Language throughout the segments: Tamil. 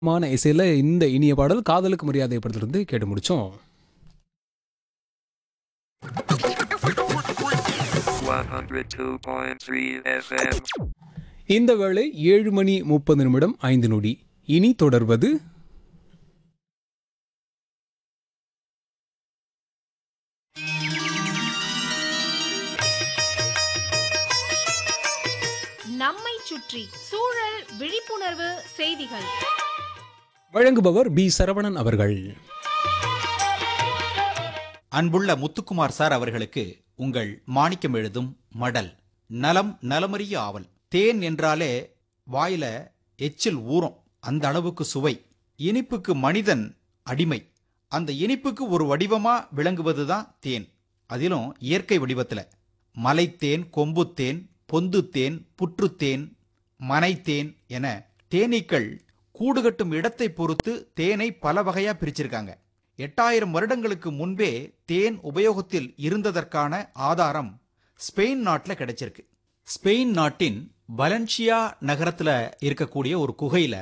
மான இசையில் இந்த இனிய பாடல் காதலுக்கு மரியாதை படத்திலிருந்து கேட்டு முடிச்சோம் 102.3 FM. இந்த வேளை ஏழு மணி முப்பது நிமிடம் ஐந்து நொடி இனி தொடர்வது நம்மை சுற்றி சூழல் விழிப்புணர்வு செய்திகள் வழங்குபவர் பி சரவணன் அவர்கள் அன்புள்ள முத்துக்குமார் சார் அவர்களுக்கு உங்கள் மாணிக்கம் எழுதும் மடல் நலம் நலமறிய ஆவல் தேன் என்றாலே வாயில எச்சில் ஊறும் அந்த அளவுக்கு சுவை இனிப்புக்கு மனிதன் அடிமை அந்த இனிப்புக்கு ஒரு வடிவமா விளங்குவதுதான் தேன் அதிலும் இயற்கை வடிவத்துல மலைத்தேன் கொம்புத்தேன் பொந்துத்தேன் புற்றுத்தேன் மனைத்தேன் என தேனீக்கள் கூடுகட்டும் இடத்தை பொறுத்து தேனை பல வகையா பிரிச்சிருக்காங்க எட்டாயிரம் வருடங்களுக்கு முன்பே தேன் உபயோகத்தில் இருந்ததற்கான ஆதாரம் ஸ்பெயின் நாட்டில் கிடைச்சிருக்கு ஸ்பெயின் நாட்டின் வலன்சியா நகரத்துல இருக்கக்கூடிய ஒரு குகையில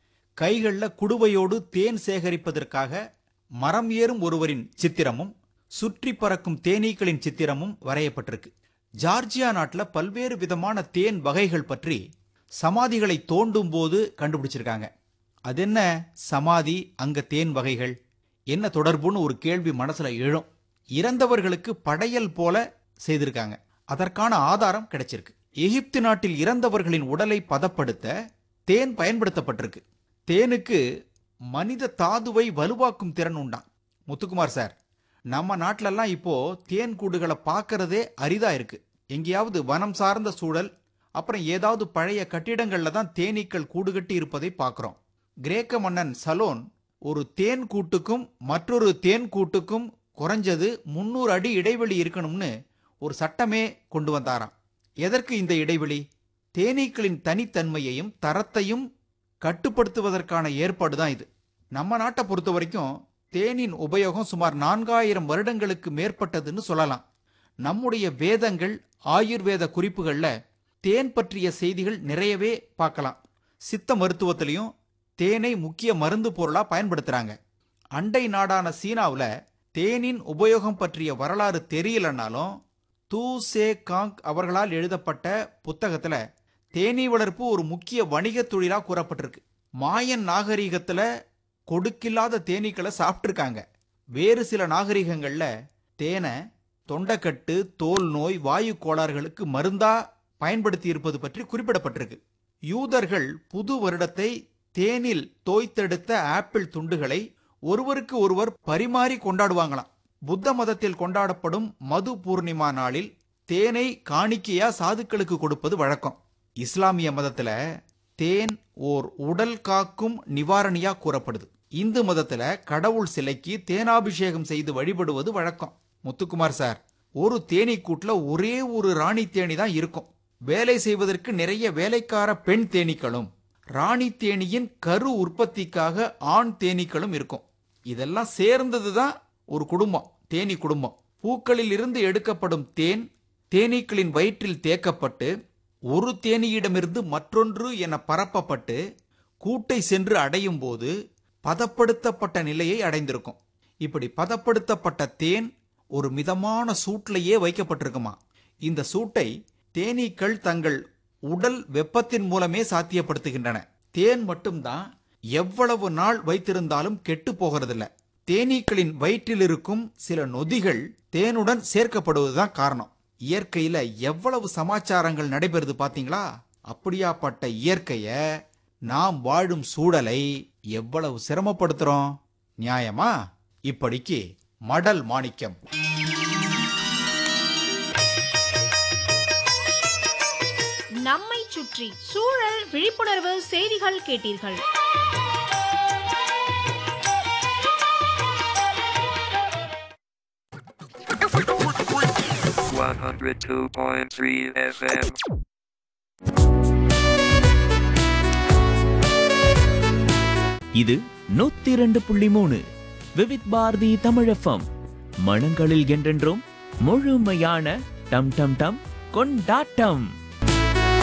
கைகள்ல குடுவையோடு தேன் சேகரிப்பதற்காக மரம் ஏறும் ஒருவரின் சித்திரமும் சுற்றி பறக்கும் தேனீக்களின் சித்திரமும் வரையப்பட்டிருக்கு ஜார்ஜியா நாட்டில் பல்வேறு விதமான தேன் வகைகள் பற்றி சமாதிகளை தோண்டும் போது கண்டுபிடிச்சிருக்காங்க அது என்ன சமாதி அங்க தேன் வகைகள் என்ன தொடர்புன்னு ஒரு கேள்வி மனசுல எழும் இறந்தவர்களுக்கு படையல் போல செய்திருக்காங்க அதற்கான ஆதாரம் கிடைச்சிருக்கு எகிப்து நாட்டில் இறந்தவர்களின் உடலை பதப்படுத்த தேன் பயன்படுத்தப்பட்டிருக்கு தேனுக்கு மனித தாதுவை வலுவாக்கும் திறன் உண்டாம் முத்துக்குமார் சார் நம்ம நாட்டிலெல்லாம் இப்போ தேன் கூடுகளை பார்க்கறதே அரிதா இருக்கு எங்கேயாவது வனம் சார்ந்த சூழல் அப்புறம் ஏதாவது பழைய கட்டிடங்கள்ல தான் தேனீக்கள் கூடுகட்டி இருப்பதை பார்க்கிறோம் கிரேக்க மன்னன் சலோன் ஒரு தேன் கூட்டுக்கும் மற்றொரு தேன் கூட்டுக்கும் குறைஞ்சது முன்னூறு அடி இடைவெளி இருக்கணும்னு ஒரு சட்டமே கொண்டு வந்தாராம் எதற்கு இந்த இடைவெளி தேனீக்களின் தனித்தன்மையையும் தரத்தையும் கட்டுப்படுத்துவதற்கான ஏற்பாடு தான் இது நம்ம நாட்டை பொறுத்த வரைக்கும் தேனின் உபயோகம் சுமார் நான்காயிரம் வருடங்களுக்கு மேற்பட்டதுன்னு சொல்லலாம் நம்முடைய வேதங்கள் ஆயுர்வேத குறிப்புகள்ல தேன் பற்றிய செய்திகள் நிறையவே பார்க்கலாம் சித்த மருத்துவத்திலையும் தேனை முக்கிய மருந்து பொருளா பயன்படுத்துறாங்க அண்டை நாடான சீனாவுல தேனின் உபயோகம் பற்றிய வரலாறு தெரியலனாலும் தூ சே காங் அவர்களால் எழுதப்பட்ட புத்தகத்துல தேனீ வளர்ப்பு ஒரு முக்கிய வணிக தொழிலா கூறப்பட்டிருக்கு மாயன் நாகரீகத்துல கொடுக்கில்லாத தேனீக்களை சாப்பிட்டிருக்காங்க வேறு சில நாகரிகங்கள்ல தேனை தொண்டைக்கட்டு தோல் நோய் வாயு கோளாறுகளுக்கு மருந்தா பயன்படுத்தி இருப்பது பற்றி குறிப்பிடப்பட்டிருக்கு யூதர்கள் புது வருடத்தை தேனில் தோய்த்தெடுத்த ஆப்பிள் துண்டுகளை ஒருவருக்கு ஒருவர் பரிமாறி கொண்டாடுவாங்களாம் புத்த மதத்தில் கொண்டாடப்படும் மது பூர்ணிமா நாளில் தேனை காணிக்கையா சாதுக்களுக்கு கொடுப்பது வழக்கம் இஸ்லாமிய மதத்துல தேன் ஓர் உடல் காக்கும் நிவாரணியா கூறப்படுது இந்து மதத்துல கடவுள் சிலைக்கு தேனாபிஷேகம் செய்து வழிபடுவது வழக்கம் முத்துக்குமார் சார் ஒரு தேனீ கூட்டுல ஒரே ஒரு ராணி தேனி தான் இருக்கும் வேலை செய்வதற்கு நிறைய வேலைக்கார பெண் தேனீக்களும் ராணி தேனியின் கரு உற்பத்திக்காக ஆண் தேனீக்களும் இருக்கும் இதெல்லாம் சேர்ந்தது தான் ஒரு குடும்பம் தேனீ குடும்பம் பூக்களில் இருந்து எடுக்கப்படும் தேன் தேனீக்களின் வயிற்றில் தேக்கப்பட்டு ஒரு தேனீயிடமிருந்து மற்றொன்று என பரப்பப்பட்டு கூட்டை சென்று அடையும் போது பதப்படுத்தப்பட்ட நிலையை அடைந்திருக்கும் இப்படி பதப்படுத்தப்பட்ட தேன் ஒரு மிதமான சூட்டிலேயே வைக்கப்பட்டிருக்குமா இந்த சூட்டை தேனீக்கள் தங்கள் உடல் வெப்பத்தின் மூலமே சாத்தியப்படுத்துகின்றன தேன் மட்டும்தான் எவ்வளவு நாள் வைத்திருந்தாலும் கெட்டு போகிறதில்ல தேனீக்களின் வயிற்றில் இருக்கும் சில நொதிகள் தேனுடன் சேர்க்கப்படுவதுதான் காரணம் இயற்கையில எவ்வளவு சமாச்சாரங்கள் நடைபெறுது பாத்தீங்களா அப்படியாப்பட்ட இயற்கைய நாம் வாழும் சூழலை எவ்வளவு சிரமப்படுத்துறோம் நியாயமா இப்படிக்கு மடல் மாணிக்கம் நம்மை சுற்றி சூழல் விழிப்புணர்வு செய்திகள் கேட்டீர்கள் One hundred two point three FM. இது நூத்தி இரண்டு புள்ளி மூணு விவித் பாரதி தமிழஃபம் மனங்களில் என்றென்றும் முழுமையான டம் டம் டம் கொண்டாட்டம்